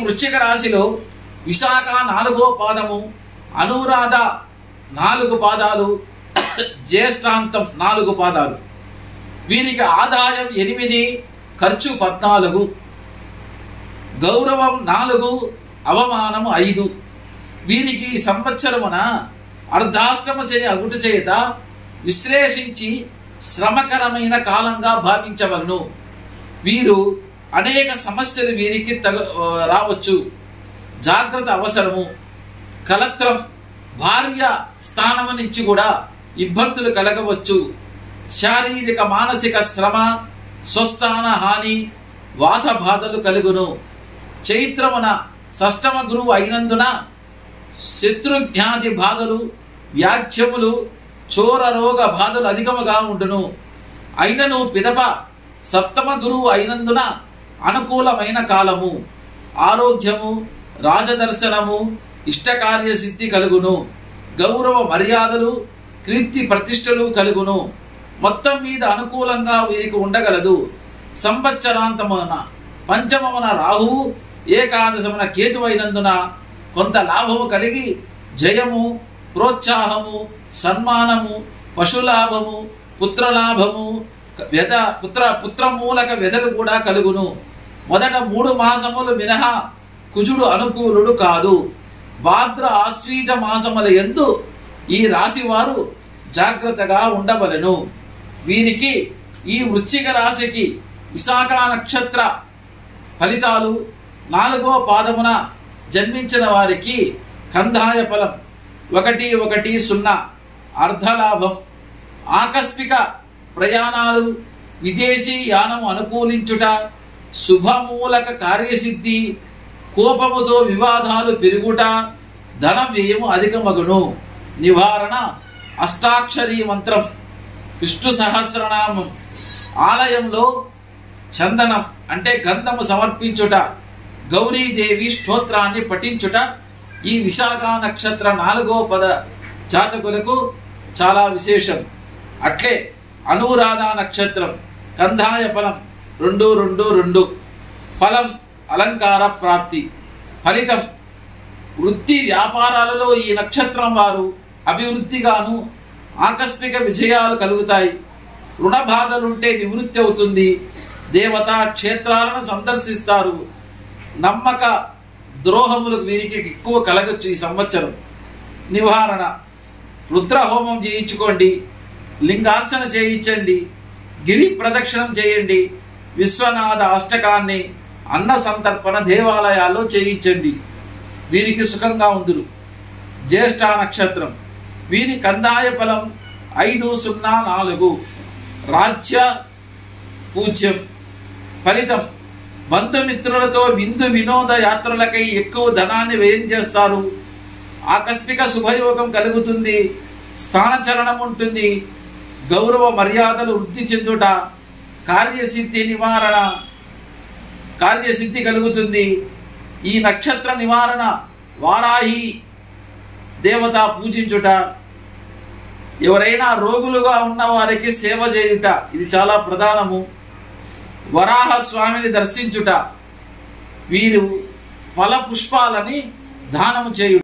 వృశ్చిక రాశిలో విశాఖ నాలుగో పాదము అనురాధ నాలుగు పాదాలు జ్యేష్ఠాంతం నాలుగు పాదాలు వీరికి ఆదాయం ఎనిమిది ఖర్చు పద్నాలుగు గౌరవం నాలుగు అవమానము ఐదు వీరికి ఈ సంవత్సరమున అర్ధాష్టమ శని అగుట చేత విశ్లేషించి శ్రమకరమైన కాలంగా భావించవలను వీరు అనేక సమస్యలు వీరికి తగ రావచ్చు జాగ్రత్త అవసరము కలత్రం భార్య స్థానం నుంచి కూడా ఇబ్బందులు కలగవచ్చు శారీరక మానసిక శ్రమ స్వస్థాన హాని వాత బాధలు కలుగును చైత్రమున షష్టమ గురువు అయినందున శత్రుజ్ఞాది బాధలు వ్యాఖ్యములు చోర రోగ బాధలు అధికముగా ఉండును అయినను పిదప సప్తమ గురువు అయినందున అనుకూలమైన కాలము ఆరోగ్యము రాజదర్శనము ఇష్టకార్య సిద్ధి కలుగును గౌరవ మర్యాదలు కీర్తి ప్రతిష్టలు కలుగును మొత్తం మీద అనుకూలంగా వీరికి ఉండగలదు సంవత్సరాంతమున పంచమమున రాహువు ఏకాదశమున కేతువైనందున కొంత లాభము కలిగి జయము ప్రోత్సాహము సన్మానము పశులాభము పుత్రలాభము వ్యధ పుత్ర పుత్రమూలక వ్యధలు కూడా కలుగును మొదట మూడు మాసములు మినహా కుజుడు అనుకూలుడు కాదు భాద్ర ఆశ్వీజ మాసముల ఎందు ఈ రాశి వారు జాగ్రత్తగా ఉండవలెను వీరికి ఈ వృశ్చిక రాశికి విశాఖ నక్షత్ర ఫలితాలు నాలుగో పాదమున జన్మించిన వారికి కందాయ ఫలం ఒకటి ఒకటి సున్నా అర్ధలాభం ఆకస్మిక ప్రయాణాలు విదేశీ యానము అనుకూలించుట శుభమూలక కార్యసిద్ధి కోపముతో వివాదాలు పెరుగుట ధన వ్యయము అధికమగును నివారణ అష్టాక్షరీ మంత్రం విష్ణు సహస్రనామం ఆలయంలో చందనం అంటే గంధము సమర్పించుట గౌరీదేవి స్తోత్రాన్ని పఠించుట ఈ విశాఖ నక్షత్ర నాలుగో పద జాతకులకు చాలా విశేషం అట్లే అనురాధ నక్షత్రం కందాయ ఫలం రెండు రెండు రెండు ఫలం అలంకార ప్రాప్తి ఫలితం వృత్తి వ్యాపారాలలో ఈ నక్షత్రం వారు అభివృద్ధిగాను ఆకస్మిక విజయాలు కలుగుతాయి రుణ బాధలుంటే నివృత్తి అవుతుంది దేవతా క్షేత్రాలను సందర్శిస్తారు నమ్మక ద్రోహములకు వీరికి ఎక్కువ కలగచ్చు ఈ సంవత్సరం నివారణ రుద్రహోమం చేయించుకోండి లింగార్చన చేయించండి గిరి ప్రదక్షిణం చేయండి విశ్వనాథ అష్టకాన్ని అన్న సంతర్పణ దేవాలయాల్లో చేయించండి వీరికి సుఖంగా ఉందురు జ్యేష్ఠ నక్షత్రం వీరి కందాయ ఫలం ఐదు సున్నా నాలుగు రాజ్య పూజ్యం ఫలితం బంధుమిత్రులతో విందు వినోద యాత్రలకై ఎక్కువ ధనాన్ని వ్యయం చేస్తారు ఆకస్మిక శుభయోగం కలుగుతుంది స్థానచలనం ఉంటుంది గౌరవ మర్యాదలు వృద్ధి చెందుట కార్యసిద్ధి నివారణ కార్యసిద్ధి కలుగుతుంది ఈ నక్షత్ర నివారణ వారాహి దేవత పూజించుట ఎవరైనా రోగులుగా ఉన్న వారికి సేవ చేయుట ఇది చాలా ప్రధానము వరాహ స్వామిని దర్శించుట వీరు ఫల పుష్పాలని దానము చేయుట